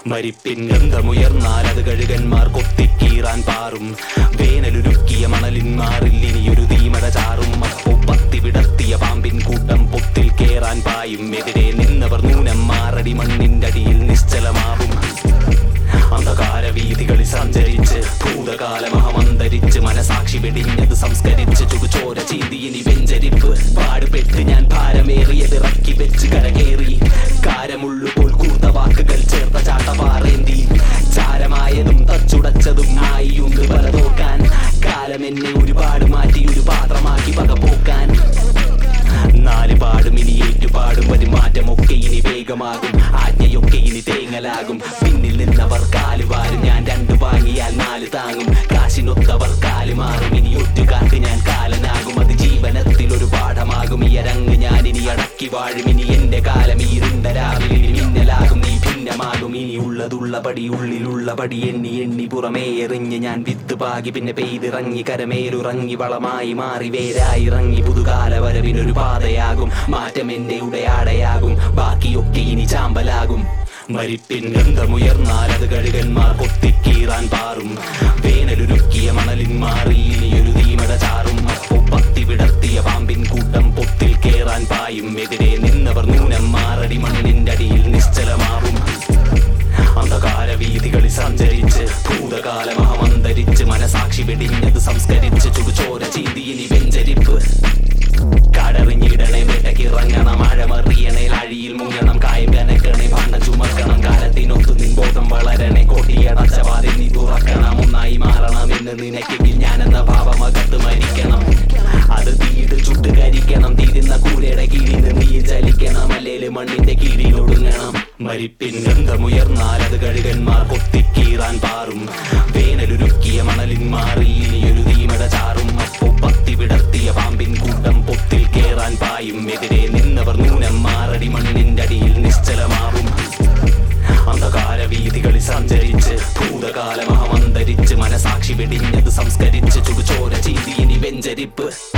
മരിപ്പിൻ ഗന്ധമുയർന്നാൽ അത് കഴുകന്മാർ കൊത്തിക്കീറാൻ പാറും വേനലുരുക്കിയ മണലിന്മാറിൽ ഇനിയൊരു തീമട ചാറും അപ്പോ പത്തി വിടർത്തിയ പാമ്പിൻ കൂട്ടം പൊത്തിൽ കേറാൻ പായും എതിരെ നിന്നവർ നൂനം മാറടി മണ്ണിന്റെ അടിയിൽ നിശ്ചലമാവും അന്ധകാര വീതികളിൽ സഞ്ചരിച്ച് ഭൂതകാലമഹമന്തരിച്ച് മനസാക്ഷി വെടിഞ്ഞത് സംസ്കരിച്ച് ചുടുചോര ചീന്തി ഇനി വെഞ്ചരിപ്പ് പാടുപെട്ട് ഞാൻ ഭാരമേറിയത് ഇറക്കി വെച്ച് കരകേറി കാരമുള്ളു പോൽ കൂർത്ത വാക്കുകൾ ചേർത്ത ചാട്ടപാറേന്തി ചാരമായതും തച്ചുടച്ചതും ആയിയുണ്ട് പലതോക്കാൻ കാലം എന്നെ ഒരുപാട് മാറ്റി ഒരു പാത്രമാക്കി പകപോക്കാൻ നാല് പാടും ഇനി ഏറ്റുപാടും വരും മാറ്റമൊക്കെ ഇനി വേഗമാകും ആജ്ഞയൊക്കെ ഇനി തേങ്ങലാകും പിന്നിൽ നിന്നവർ കാലുവാരും ഞാൻ രണ്ടു വാങ്ങിയാൽ നാല് താങ്ങും കാശിനൊത്തവർ കാല് മാറും ഇനി ഒറ്റുകാട്ട് ഞാൻ കാലനാകും അത് ജീവനത്തിൽ ഒരു പാഠമാകും ഈ അരങ്ങ് ഞാൻ ഇനി അടക്കി വാഴും ഇനി എന്റെ കാലം ഈ ഇരുണ്ട രാവിലെ ഇനി മിന്നലാകും നീ ഭിന്നമാകും ഇനി ഉള്ളതുള്ള പടി ഉള്ളിലുള്ള പടി എണ്ണി എണ്ണി പുറമേ എറിഞ്ഞ് ഞാൻ വിത്ത് പാകി പിന്നെ പെയ്തിറങ്ങി കരമേലുറങ്ങി വളമായി മാറി വേരായി ഇറങ്ങി പുതുകാല വരവിനൊരു പാതയാകും മാറ്റം എന്റെ ഉടയാടയാകും ബാക്കിയൊക്കെ ഇനി ചാമ്പലാകും മരിപ്പിൻ ഗന്ധമുയർന്നാൽ അത് കഴുകന്മാർ കൊത്തിക്കീറാൻ പാറും വേനലുരുക്കിയ മണലിന്മാറിൽ ഇനിയൊരു തീമട ചാറും അപ്പോ പത്തി വിടർത്തിയ പാമ്പിൻ കൂട്ടം പൊത്തിൽ കേറാൻ പായും എതിരെ നിന്നവർ നൂനം മാറടി മണ്ണിന്റെ അടിയിൽ നിശ്ചലമാവും അന്ധകാര വീതികളിൽ സഞ്ചരിച്ച് ഭൂതകാലമഹമന്തരിച്ച് മനസാക്ഷി വെടിഞ്ഞത് സംസ്കരിച്ച് ചുടുചോര ചീന്തി ഇനി വെഞ്ചരിപ്പ് കടറിഞ്ഞിടണേ വേട്ടക്കിറങ്ങണം ആഴമറിയണേ അഴിയിൽ മുങ്ങണം കായം കനക്കണേ ഭാണ്ഡം ചുമക്കണം കാലത്തിനൊത്തു നിൻ ബോധം വളരണേ കോട്ടിയടച്ച വാതിൽ നീ തുറക്കണം ഒന്നായി മാറണം എന്ന് നിനക്കെങ്കിൽ ഞാനെന്ന ഭാവമകത്ത് മരിക്കണം അത് തീയിട്ട് ചുട്ട് കരിക്കണം തീരുന്ന കൂരയുടെ കീഴിൽ നീ ചലിക്കണം അല്ലേല് മണ്ണിന്റെ കീഴിൽ ഒടുങ്ങണം മരിപ്പിൻ ഗന്ധമുയർന്നാൽ അത് കഴുകന്മാർ കൊത്തിക്കീറാൻ പാറും വേനലുരുക്കിയ മണലിന്മാറിൽ ഇനിയൊരു തീമട ചാറും അപ്പോ പത്തി വിടർത്തിയ പാമ്പിൻ കൂട്ടം പൊത്തിൽ കേറാൻ പായും എതിരെ നിന്നവർ നൂനം മാറടി മണ്ണിന്റെ അടിയിൽ നിശ്ചലമാവും അന്ധകാര വീതികളിൽ സഞ്ചരിച്ച് ഭൂതകാലമഹമന്തരിച്ച് മനസാക്ഷി വെടിഞ്ഞത് സംസ്കരിച്ച് ചുടുചോര ചീന്തി ഇനി വെഞ്ചരിപ്പ്